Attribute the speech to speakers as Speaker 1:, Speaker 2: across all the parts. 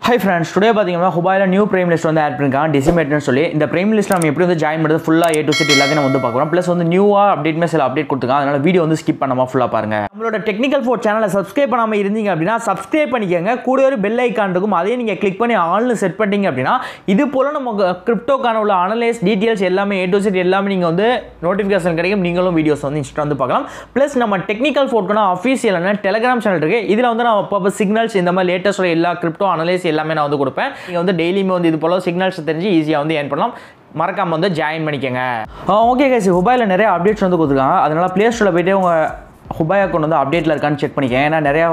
Speaker 1: high friends today பார்த்தீங்கன்னா ஹுபாயில் new prime list வந்து ஆட் பண்ணிருக்காங்க டிசிமேட்னு சொல்லி இந்த பிரைம் லிஸ்ட் நம்ம எப்படி வந்து ஜாயின் பண்ணுறது ஃபுல்லாக ஏ டு செட் எல்லாத்தையும் நம்ம வந்து பார்க்குறோம் ப்ளஸ் வந்து நியூவாக அப்டேட்மே சில அப்டேட் கொடுத்துருக்காங்க அதனால வீடியோ வந்து ஸ்கிப் பண்ணாமல் ஃபுல்லாக பாருங்க நம்மளோட டெக்னிக்கல் ஃபோர் சேனலை சப்ஸ்கிரைப் பண்ணாமல் இருந்தீங்க அப்படின்னா சப்ஸ்கிரைப் பண்ணிக்கோங்க கூட ஒரு பெல் ஐக்கான் இருக்கும் அதையும் நீங்கள் கிளிக் பண்ணி ஆல்னு செட் பண்ணிட்டீங்க அப்படின்னா இது போல் நம்ம கிரிப்டோக்கான உள்ள அனலைஸ் டீட்டெயில்ஸ் எல்லாமே ஏ டு செட் எல்லாமே நீங்கள் வந்து நோட்டிஃபிகேஷன் கிடைக்கும் நீங்களும் வீடியோஸ் வந்து இன்ஸ்டா வந்து பார்க்கலாம் ப்ளஸ் நம்ம டெக்னிக்கல் ஃபோர்க்குனா அஃபீஷியலான டெலிகிராம் சேனல் இருக்குது இதில் வந்து நான் அப்பப்போ சிக்னல்ஸ் இந்த மாதிரி லேட்டஸ்ட் எல்லா கிரிப்டோ அனலைஸ் எல்லாமே நான் வந்து கொடுப்பேன் நீங்கள் வந்து டெய்லியுமே வந்து இது போல் சிக்னல்ஸ் தெரிஞ்சு ஈஸியாக வந்து ஏர்ன் பண்ணலாம் மறக்காம வந்து ஜாயின் பண்ணிக்கோங்க ஓகே கைஸ் ஹுபாயில் நிறைய அப்டேட்ஸ் வந்து கொடுத்துருக்காங்க அதனால ப்ளே ஸ்டோரில் போயிட்டு உங்கள் ஹுபாய் அக்கௌண்ட் வந்து அப்டேட்டில் இருக்கான்னு செக் பண்ணிக்கங்க ஏன்னா நிறையா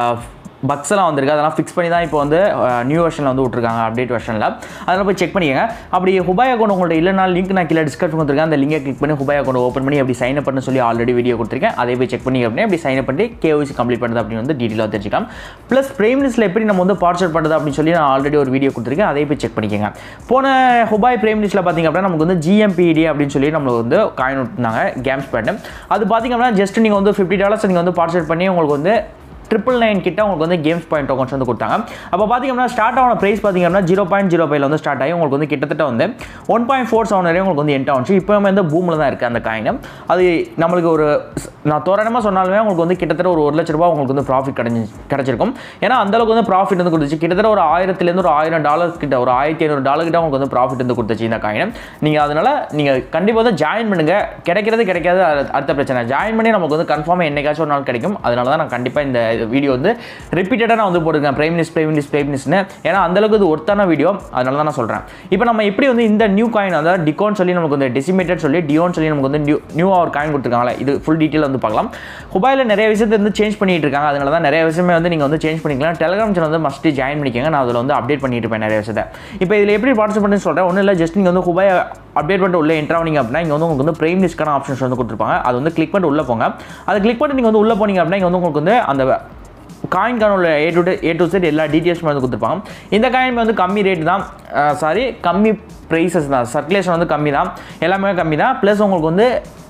Speaker 1: பக்ஸ் எல்லாம் வந்திருக்கு அதெல்லாம் ஃபிக்ஸ் பண்ணி தான் இப்போ வந்து நியூ வெர்ஷனில் வந்து விட்ருக்காங்க அப்டேட் வெர்ஷனில் அதெல்லாம் போய் செக் பண்ணிக்கங்க அப்படி ஹுபாய் அக்கௌண்ட் உங்கள்ட்ட இல்லைனா லிங்க் நான் கீழே டிஸ்கஸ் கொடுத்துருக்கேன் அந்த லிங்கை கிளிக் பண்ணி ஹுபாய் அக்கௌண்ட் ஓப்பன் பண்ணி அப்படி சைன் அப் பண்ண சொல்லி ஆல்ரெடி வீடியோ கொடுத்துருக்கேன் அதை போய் செக் பண்ணி அப்படியே அப்படி சைன் அப் பண்ணி கேஒசி கம்ப்ளீட் பண்ணுறது அப்படின்னு வந்து டீட்டெயிலாக தெரிஞ்சுக்கலாம் ப்ளஸ் பிரைம் லிஸ்ட்டில் எப்படி நம்ம வந்து பார்சல் பண்ணுறது அப்படின்னு சொல்லி நான் ஆல்ரெடி ஒரு வீடியோ கொடுத்துருக்கேன் அதை போய் செக் பண்ணிக்கங்க போன ஹுபாய் பிரைம் லிஸ்ட்டில் பார்த்திங்க அப்படின்னா நமக்கு வந்து ஜிஎம்பிடி அப்படின்னு சொல்லி நம்மளுக்கு வந்து காயின் விட்டுருந்தாங்க கேம்ஸ் பேட்டு அது பார்த்திங்க அப்படின்னா ஜஸ்ட் நீங்கள் வந்து ஃபிஃப்டி டாலர்ஸ் நீங்கள் வந்து பார்சல் பண்ணி உங்களுக்கு வந்து ட்ரிபிள் நைன் கிட்ட உங்களுக்கு வந்து கேம்ஸ் பாயிண்ட் டோக்கன்ஸ் வந்து கொடுத்தாங்க அப்போ பார்த்தீங்கன்னா ஸ்டார்ட் ஆன ப்ரைஸ் பார்த்தீங்கன்னா ஜீரோ பாயிண்ட் ஜீரோ ஃபைவ்ல வந்து ஸ்டார்ட் ஆகி உங்களுக்கு வந்து கிட்டத்தட்ட வந்து ஒன் பாயிண்ட் ஃபோர் செவன் வரையும் உங்களுக்கு வந்து எண்ட் ஆச்சு இப்போ வந்து பூமில் தான் இருக்குது அந்த காயின் அது நம்மளுக்கு ஒரு நான் தோராயமாக சொன்னாலுமே உங்களுக்கு வந்து கிட்டத்தட்ட ஒரு ஒரு லட்ச ரூபா உங்களுக்கு வந்து ப்ராஃபிட் கிடைச்சி கிடச்சிருக்கும் ஏன்னா அந்தளவுக்கு வந்து ப்ராஃபிட் வந்து கொடுத்துச்சு கிட்டத்தட்ட ஒரு ஆயிரத்துலேருந்து ஒரு ஆயிரம் டாலர் கிட்ட ஒரு ஆயிரத்தி ஐநூறு டாலர் கிட்ட உங்களுக்கு வந்து ப்ராஃபிட் வந்து கொடுத்துச்சு இந்த காயின் நீங்கள் அதனால் நீங்கள் கண்டிப்பாக வந்து ஜாயின் பண்ணுங்கள் கிடைக்கிறது கிடைக்காது அடுத்த பிரச்சனை ஜாயின் பண்ணி நமக்கு வந்து கன்ஃபார்மாக என்னைக்காச்சும் ஒரு நாள் கிடைக்கும் அதனால தான் நான் கண்டிப்பாக இந்த வீடியோ வந்து ரிப்பீட்டடாக நான் வந்து போட்டுருக்கேன் prime minis prime minis prime மினிஸ்னு ஏன்னா அந்தளவுக்கு இது ஒருத்தான வீடியோ அதனால தான் நான் சொல்கிறேன் இப்போ நம்ம எப்படி வந்து இந்த நியூ காயின் அதாவது டிகோன் சொல்லி நமக்கு வந்து டெசிமேட்டட் சொல்லி டியோன் சொல்லி நமக்கு வந்து நியூ நியூவாக ஒரு காயின் கொடுத்துருக்காங்களே இது ஃபுல் டீட்டெயில் வந்து பார்க்கலாம் ஹுபாயில் நிறைய விஷயத்தை வந்து சேஞ்ச் பண்ணிட்டு இருக்காங்க அதனால தான் நிறைய விஷயமே வந்து நீங்கள் வந்து சேஞ்ச் பண்ணிக்கலாம் டெலிகிராம் சேனல் வந்து மஸ்ட்டு ஜாயின் பண்ணிக்கோங்க நான் அதில் வந்து அப்டேட் பண்ணிட்டு இருப்பேன் நிறைய விஷயத்தை இப்போ இதில் எப்படி பார்ட்டிசிபேட் பண்ணி சொல்கிறேன் ஒன்றும் இல்லை ஜஸ்ட் நீங்கள் வந்து ஹுபாய் அப்டேட் பண்ணிட்டு உள்ள என்ட்ரா பண்ணிங்க அப்படின்னா இங்கே வந்து உங்களுக்கு வந்து பிரைம் லிஸ்ட்கான ஆப்ஷன்ஸ் வந்து கொடுத்துருப்பாங்க அது வந்து கிளிக் பண்ணிட்டு உள்ளே போங்க அதை கிளிக் பண்ணிட்டு நீங்கள் வந்து உள்ளே போனீங்க அப்படின்னா இங்கே வந்து உங்களுக்கு வந்து அந்த காயின்கான உள்ள A to A to set எல்லா டீட்டெயில்ஸுமே வந்து கொடுத்துருப்பாங்க இந்த காயின் வந்து கம்மி ரேட் தான் சாரி கம்மி ப்ரைஸஸ் தான் சர்க்குலேஷன் வந்து கம்மி தான் எல்லாமே கம்மி தான் ப்ளஸ் உங்களுக்கு வந்து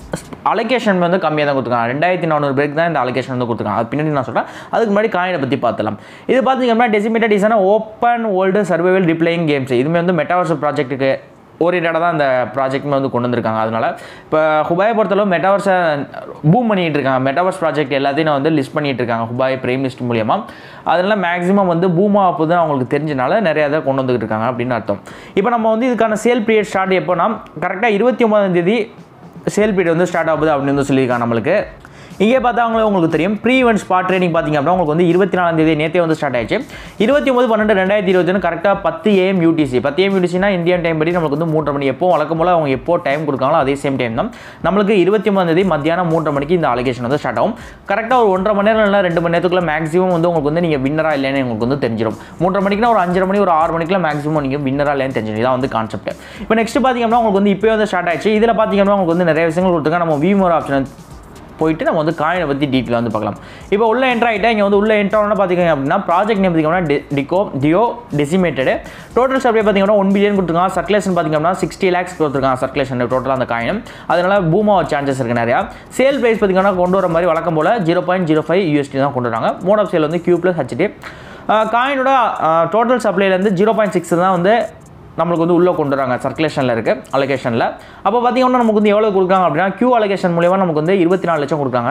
Speaker 1: அலோகேஷன் வந்து கம்மியாக தான் கொடுத்துருக்காங்க ரெண்டாயிரத்தி நானூறு பேருக்கு தான் இந்த அலோகேஷன் வந்து கொடுத்துருக்காங்க அது பின்னாடி நான் சொல்கிறேன் அதுக்கு முன்னாடி காயினை பற்றி பார்த்துலாம் இது பார்த்தீங்கன்னா decimated is open world survival replaying games இதுவுமே வந்து மெட்டாவர்ஸ் ப்ராஜெக்ட்டுக்கு ஓரியன்டாக தான் அந்த ப்ராஜெக்ட்மே வந்து கொண்டு வந்திருக்காங்க அதனால் இப்போ ஹுபாயை பொறுத்தளவு மெட்டாவர்ஸை பூம் பண்ணிகிட்டு இருக்காங்க மெட்டாவர்ஸ் ப்ராஜெக்ட் எல்லாத்தையும் நான் வந்து லிஸ்ட் பண்ணிகிட்டு இருக்காங்க ஹுபாய் பிரைம் லிஸ்ட் மூலியமாக அதனால் மேக்ஸிமம் வந்து பூம் ஆகுது அவங்களுக்கு தெரிஞ்சனால நிறையா இதை கொண்டு வந்துட்டு இருக்காங்க அப்படின்னு அர்த்தம் இப்போ நம்ம வந்து இதுக்கான சேல் பீரியட் ஸ்டார்ட் எப்போனா கரெக்டாக இருபத்தி ஒன்பதாம் தேதி சேல் பீரியட் வந்து ஸ்டார்ட் ஆகுது அப்படின்னு வந்து சொல்லியிருக்காங்க நம்மளுக்கு இங்கே பார்த்தாங்களே உங்களுக்கு தெரியும் ப்ரீ ஈவெண்ட் ஸ்பாட் ட்ரேடிங் பார்த்திங்க அப்படின்னா உங்களுக்கு வந்து இருபத்தி நாலாம் தேதி நேற்றே வந்து ஸ்டார்ட் ஆயிடுச்சு இருபத்தி ஒன்பது பன்னெண்டு ரெண்டாயிரத்தி இருபத்தி கரெக்டாக பத்து ஏஎம் யூடிசி பத்து ஏஎம் யூடிசினா இந்தியன் டைம் படி நம்மளுக்கு வந்து மூன்றரை மணி எப்போ வழக்கம் போல் அவங்க எப்போ டைம் கொடுக்காங்களோ அதே சேம் டைம் தான் நம்மளுக்கு இருபத்தி ஒன்பதாம் தேதி மத்தியானம் மூன்றரை மணிக்கு இந்த அலகேஷன் வந்து ஸ்டார்ட் ஆகும் கரெக்டாக ஒரு ஒன்றரை மணி நேரம் இல்லை ரெண்டு மணி நேரத்துக்குள்ள மேக்ஸிமம் வந்து உங்களுக்கு வந்து நீங்கள் வின்னரா இல்லைன்னு உங்களுக்கு வந்து தெரிஞ்சிடும் மூன்றரை மணிக்குனா ஒரு அஞ்சரை மணி ஒரு ஆறு மணிக்குலாம் மேக்ஸிமம் நீங்கள் வின்னரா இல்லைன்னு தெரிஞ்சிடும் இதான் வந்து கான்செப்ட் இப்போ நெக்ஸ்ட் பார்த்தீங்கன்னா உங்களுக்கு வந்து இப்போ வந்து ஸ்டார்ட் ஆயிடுச்சு இதில் பார்த்தீங்கன்னா உங்களுக்கு வந்து நிறைய விஷயங்கள் கொடுத்துருக்காங்க நம்ம விமோர் ஆப்ஷன் போயிட்டு நம்ம வந்து காயினை பற்றி டீட்டெயில் வந்து பார்க்கலாம் இப்போ உள்ள என்ட்ரு ஆகிட்டா இங்கே வந்து உள்ள என்ட்ரான பார்த்திங்க அப்படின்னா ப்ராஜெக்ட் நேம் பார்த்திங்கன்னா டிகோ டியோ டெசிமேட்டடு டோட்டல் சப்ளை பார்த்திங்கன்னா ஒன் பில்லியன் கொடுத்துருக்காங்க சர்க்குலேஷன் பார்த்திங்க அப்படின்னா சிக்ஸ்டி லேக்ஸ் கொடுத்துருக்காங்க சர்க்குலேஷன் டோட்டலாக அந்த காயின் அதனால் பூமா சான்சஸ் இருக்குது நிறையா சேல் ப்ரைஸ் பார்த்திங்கன்னா கொண்டு வர மாதிரி வழக்கம் போல் zero point zero five USD தான் கொண்டு வராங்க மோட் ஆஃப் சேல் வந்து கியூ ப்ளஸ் ஹெச்டி காயினோட டோட்டல் சப்ளைலேருந்து ஜீரோ பாயிண்ட் சிக்ஸ் தான் வந்து நம்மளுக்கு வந்து உள்ளே கொண்டு வராங்க சர்க்குலேஷனில் இருக்குது அலோகேஷனில் அப்போ பார்த்தீங்கன்னா நமக்கு வந்து எவ்வளோ கொடுக்குறாங்க அப்படின்னா கியூ அலோகேஷன் மூலியமாக நமக்கு வந்து இருபத்தி நாலு லட்சம் கொடுக்குறாங்க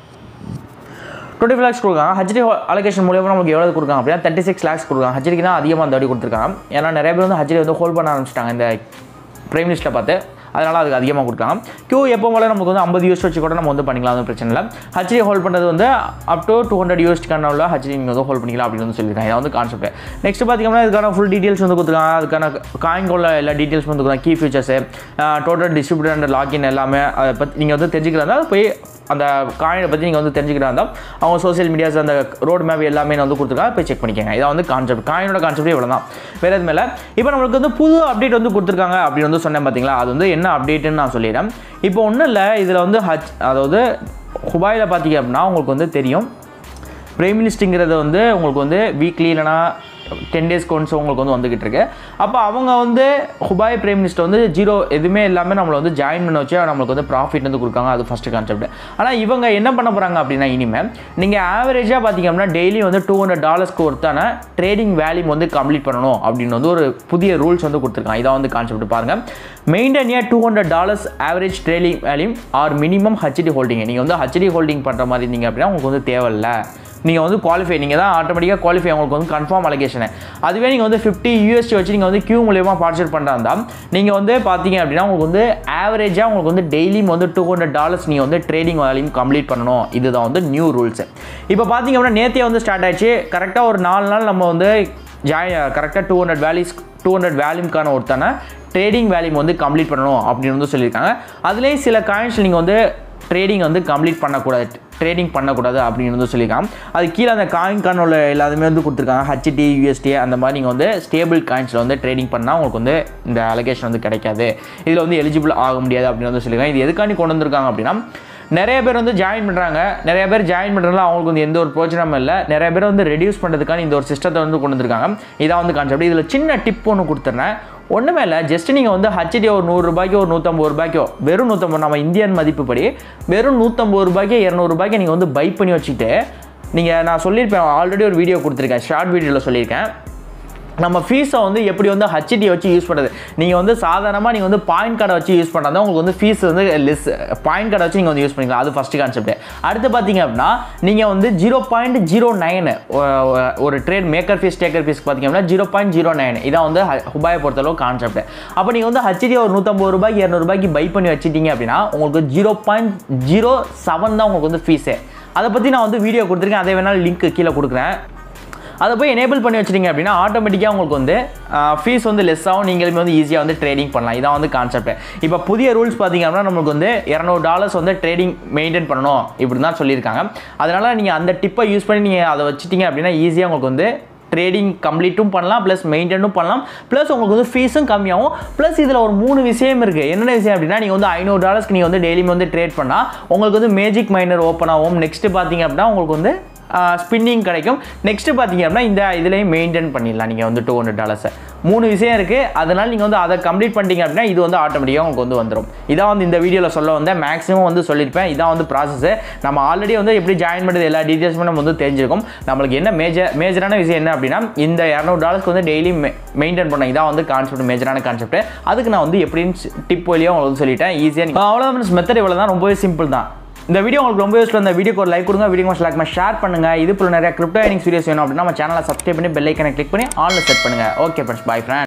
Speaker 1: டுவெண்ட்டி ஃபைவ் லேக்ஸ் கொடுக்காங்க ஹச்டி அலோகேஷன் மூலியமாக நமக்கு எவ்வளோ கொடுக்காங்க அப்படின்னா தேர்ட்டி சிக்ஸ் லேக்ஸ் கொடுக்காங்க ஹச்டிக்கு தான் அதிகமாக அந்த அடி கொடுத்துருக்காங்க ஏன்னா நிறைய பேர் வந்து ஹச்டி வந்து ஹோல்ட் பண்ண ஆரம்பிச்சிட்டாங்க இந்த பிரைம் லிஸ்ட்டில் பார்த்து அதனால் அதுக்கு அதிகமாக கொடுக்கலாம் கியூ எப்போ போல நமக்கு வந்து ஐம்பது யூஎஸ் வச்சு கூட நம்ம வந்து பண்ணிக்கலாம் அது பிரச்சனை இல்லை ஹச்டி ஹோல்ட் பண்ணுறது வந்து அப் டு டூ ஹண்ட்ரட் யூஎஸ்டிக்கான உள்ள ஹச்டி நீங்கள் வந்து ஹோல்ட் பண்ணிக்கலாம் அப்படின்னு வந்து சொல்லியிருக்காங்க இதை வந்து கான்செப்ட் நெக்ஸ்ட் பார்த்தீங்கன்னா இதுக்கான ஃபுல் டீட்டெயில்ஸ் வந்து கொடுத்துருக்காங்க அதுக்கான காயின்குள்ள எல்லா டீட்டெயில்ஸ் வந்து கொடுக்குறாங்க key features total distributor and login எல்லாமே அதை பற்றி நீங்கள் வந்து தெரிஞ்சுக்கிறதா போய் அந்த காயினை பற்றி நீங்கள் வந்து தெரிஞ்சுக்கிறா இருந்தால் அவங்க சோசியல் மீடியாஸ் அந்த ரோட் மேப் எல்லாமே வந்து கொடுத்துருக்காங்க போய் செக் பண்ணிக்கோங்க இதான் வந்து கான்செப்ட் காயினோட கான்செப்ட் இவ்வளோ தான் வேறு எது மேலே இப்போ நம்மளுக்கு வந்து புது அப்டேட் வந்து கொடுத்துருக்காங்க அப்படின்னு வந்து சொன்னேன் பார்த்தீங்களா அது வந்து என்ன அப்டேட்டுன்னு நான் சொல்லிடுறேன் இப்போ ஒன்றும் இல்லை இதில் வந்து ஹச் அதாவது ஹுபாயில் பார்த்தீங்க அப்படின்னா உங்களுக்கு வந்து தெரியும் ப்ரைம் லிஸ்ட்டுங்கிறது வந்து உங்களுக்கு வந்து வீக்லி இல்லைனா டென் டேஸ் ஒன்ஸ் உங்களுக்கு வந்து வந்துகிட்டு இருக்கு அப்போ அவங்க வந்து ஹுபாய் பிரைம் மினிஸ்டர் வந்து ஜீரோ எதுவுமே இல்லாமல் நம்மளை வந்து ஜாயின் பண்ண வச்சு நம்மளுக்கு வந்து ப்ராஃபிட் வந்து கொடுக்காங்க அது ஃபஸ்ட்டு கான்செப்ட் ஆனால் இவங்க என்ன பண்ண போகிறாங்க அப்படின்னா இனிமேல் நீங்கள் ஆவரேஜாக பார்த்தீங்க அப்படின்னா டெய்லி வந்து டூ ஹண்ட்ரட் டாலர்ஸ்க்கு ஒருத்தான ட்ரேடிங் வேல்யூம் வந்து கம்ப்ளீட் பண்ணணும் அப்படின்னு வந்து ஒரு புதிய ரூல்ஸ் வந்து கொடுத்துருக்காங்க இதான் வந்து கான்செப்ட் பாருங்கள் maintain a two hundred dollars average trading volume or minimum HT holding நீங்கள் வந்து ஹச்டி ஹோல்டிங் பண்ணுற மாதிரி இருந்தீங்க அப்படின்னா உங்களுக்கு வந்து தேவையில்லை நீங்கள் வந்து குவாலிஃபை நீங்கள் தான் ஆட்டோமேட்டிக்காக குவாலிஃபை உங்களுக்கு வந்து கன்ஃபார்ம் அலகேஷனு அதுவே நீங்கள் வந்து ஃபிஃப்டி யூஎஸ்டி வச்சு நீங்கள் வந்து கியூ மூலியமாக பார்ட்டிசிபேட் பண்ணுறா நீங்கள் வந்து பார்த்தீங்க அப்படின்னா உங்களுக்கு வந்து ஆவரேஜாக உங்களுக்கு வந்து டெய்லியும் வந்து டூ ஹண்ட்ரட் டாலர்ஸ் நீங்கள் வந்து ட்ரேடிங் வேலையும் கம்ப்ளீட் பண்ணணும் இதுதான் வந்து நியூ ரூல்ஸ் இப்போ பார்த்தீங்க அப்படின்னா நேற்றே வந்து ஸ்டார்ட் ஆயிடுச்சு கரெக்டாக ஒரு நாலு நாள் நம்ம வந்து ஜாய் கரெக்டாக two hundred values two hundred வேல்யூம்க்கான ஒருத்தான ட்ரேடிங் வேல்யூம் வந்து கம்ப்ளீட் பண்ணணும் அப்படின்னு வந்து சொல்லியிருக்காங்க அதுலேயும் சில காயின்ஸ் நீங்கள் வந்து ட்ரேடிங் வந்து கம்ப்ளீட் பண்ணக்கூடாது ட்ரேடிங் பண்ணக்கூடாது அப்படின்னு வந்து சொல்லியிருக்காங்க அது கீழே அந்த காயின் உள்ள எல்லாத்துமே வந்து கொடுத்துருக்காங்க ஹச்டி யூஎஸ்டி அந்த மாதிரி நீங்கள் வந்து ஸ்டேபிள் காயின்ஸில் வந்து ட்ரேடிங் பண்ணால் உங்களுக்கு வந்து இந்த அலகேஷன் வந்து கிடைக்காது இதில் வந்து எலிஜிபிள் ஆக முடியாது அப்படின்னு வந்து சொல்லியிருக்காங்க இது எதுக்காண்டி கொண்டு வந்திருக்காங்க அப்படின்னா நிறைய பேர் வந்து ஜாயின் பண்ணுறாங்க நிறைய பேர் ஜாயின் பண்ணுறதுல அவங்களுக்கு வந்து எந்த ஒரு பிரோஜனமும் இல்லை நிறைய பேர் வந்து ரெடியூஸ் பண்ணுறதுக்கான இந்த ஒரு சிஸ்டத்தை வந்து கொண்டு வந்திருக்காங்க இதான் வந்து கான்செப்ட் இதில் சின்ன டிப் ஒன்று கொடுத்துறேன் ஒன்றுமே இல்லை ஜஸ்ட் நீங்கள் வந்து ஹச்டி ஒரு நூறுரூபாய்க்கோ ஒரு நூற்றம்பது ரூபாய்க்கோ வெறும் நூற்றம்பது நம்ம இந்தியன் மதிப்புப்படி வெறும் நூற்றம்பது ரூபாய்க்கோ இரநூறுபாய்க்கு நீங்கள் வந்து பை பண்ணி வச்சுக்கிட்டு நீங்கள் நான் சொல்லியிருப்பேன் ஆல்ரெடி ஒரு வீடியோ கொடுத்துருக்கேன் ஷார்ட் வீடியோவில் சொல்லியிருக்கேன் நம்ம ஃபீஸை வந்து எப்படி வந்து ஹச்டி வச்சு யூஸ் பண்ணுறது நீங்கள் வந்து சாதாரணமாக நீங்கள் வந்து பாயிண்ட் கார்டை வச்சு யூஸ் பண்ணுறது உங்களுக்கு வந்து ஃபீஸ் வந்து லெஸ் பாயிண்ட் கார்டை வச்சு நீங்கள் வந்து யூஸ் பண்ணிக்கலாம் அது ஃபஸ்ட்டு கான்செப்ட் அடுத்து பார்த்தீங்க அப்படின்னா நீங்கள் வந்து ஜீரோ பாயிண்ட் ஜீரோ நைன் ஒரு trade maker fees taker fees பார்த்தீங்க அப்படின்னா ஜீரோ பாயிண்ட் ஜீரோ நைன் இதான் வந்து ஹுபாயை பொறுத்தளவு கான்செப்ட் அப்போ நீங்கள் வந்து ஹச்டி ஒரு நூற்றம்பது ரூபாய்க்கு இரநூறுபாய்க்கு பை பண்ணி வச்சிட்டீங்க அப்படின்னா உங்களுக்கு ஜீரோ பாயிண்ட் ஜீரோ செவன் தான் உங்களுக்கு வந்து ஃபீஸே அதை பற்றி நான் வந்து வீடியோ கொடுத்துருக்கேன் அதே வேணாலும் லிங்க் கீழே கொடுக்குறேன் அதை போய் எனேபிள் பண்ணி வச்சிட்டிங்க அப்படின்னா ஆட்டோமேட்டிக்காக உங்களுக்கு வந்து ஃபீஸ் வந்து லெஸ் ஆகும் நீங்களுமே வந்து ஈஸியாக வந்து ட்ரேடிங் பண்ணலாம் இதான் வந்து கான்செப்ட் இப்போ புதிய ரூல்ஸ் பார்த்தீங்க அப்படின்னா நம்மளுக்கு வந்து இரநூறு டாலர்ஸ் வந்து ட்ரேடிங் மெயின்டைன் பண்ணணும் இப்படி தான் சொல்லியிருக்காங்க அதனால் நீங்கள் அந்த டிப்பை யூஸ் பண்ணி நீங்கள் அதை வச்சிட்டிங்க அப்படின்னா ஈஸியாக உங்களுக்கு வந்து ட்ரேடிங் கம்ப்ளீட்டும் பண்ணலாம் ப்ளஸ் மெயின்டைனும் பண்ணலாம் ப்ளஸ் உங்களுக்கு வந்து ஃபீஸும் கம்மியாகும் ப்ளஸ் இதில் ஒரு மூணு விஷயம் இருக்குது என்னென்ன விஷயம் அப்படின்னா நீங்கள் வந்து ஐநூறு டாலர்ஸ்க்கு நீங்கள் வந்து டெய்லியும் வந்து ட்ரேட் பண்ணால் உங்களுக்கு வந்து மேஜிக் மைனர் ஓப்பன் ஆகும் நெக்ஸ்ட்டு பார்த்தீங்க அப்படின்னா உங்களுக்கு வந்து ஸ்பின்னிங் கிடைக்கும் நெக்ஸ்ட்டு பார்த்தீங்க அப்படின்னா இந்த இதுலேயும் மெயின்டைன் பண்ணிடலாம் நீங்கள் வந்து டூ ஹண்ட்ரட் டாலர்ஸை மூணு விஷயம் இருக்குது அதனால் நீங்கள் வந்து அதை கம்ப்ளீட் பண்ணிட்டீங்க அப்படின்னா இது வந்து ஆட்டோமேட்டிக்காக உங்களுக்கு வந்து வந்துடும் இதான் வந்து இந்த வீடியோவில் சொல்ல வந்தேன் மேக்ஸிமம் வந்து சொல்லியிருப்பேன் இதான் வந்து ப்ராசஸ் நம்ம ஆல்ரெடி வந்து எப்படி ஜாயின் பண்ணுறது எல்லா டீட்டெயில்ஸுமே நம்ம வந்து தெரிஞ்சிருக்கும் நம்மளுக்கு என்ன மேஜர் மேஜரான விஷயம் என்ன அப்படின்னா இந்த இரநூறு டாலர்ஸ்க்கு வந்து டெய்லி மெயின்டைன் பண்ண இதான் வந்து கான்செப்ட் மேஜரான கான்செப்ட் அதுக்கு நான் வந்து எப்படின்னு டிப் வழியாக உங்களுக்கு வந்து சொல்லிட்டேன் ஈஸியாக அவ்வளோதான் மெத்தட் இவ்வளோ தான் ரொம்பவே சிம்பிள் தான் இந்த வீடியோ உங்களுக்கு ரொம்ப யூஸ்ஃபுல் இந்த வீடியோக்கு ஒரு லைக் கொடுங்க வீடியோ most லைக் ஷேர் பண்ணுங்க இது போல நிறைய கிரிப்டோ ஏர்னிங்ஸ் வீடியோஸ் வேணும் அப்படின்னா நம்ம சேனலை சப்ஸ்கிரைப் பண்ணி பெல் ஐக்கனை கிளிக் பண்ணி ஆன்ல செட் பண்ணுங்க ஓகே ஃப்ரெண்ட்ஸ் பை ஃப்ரெண்ட்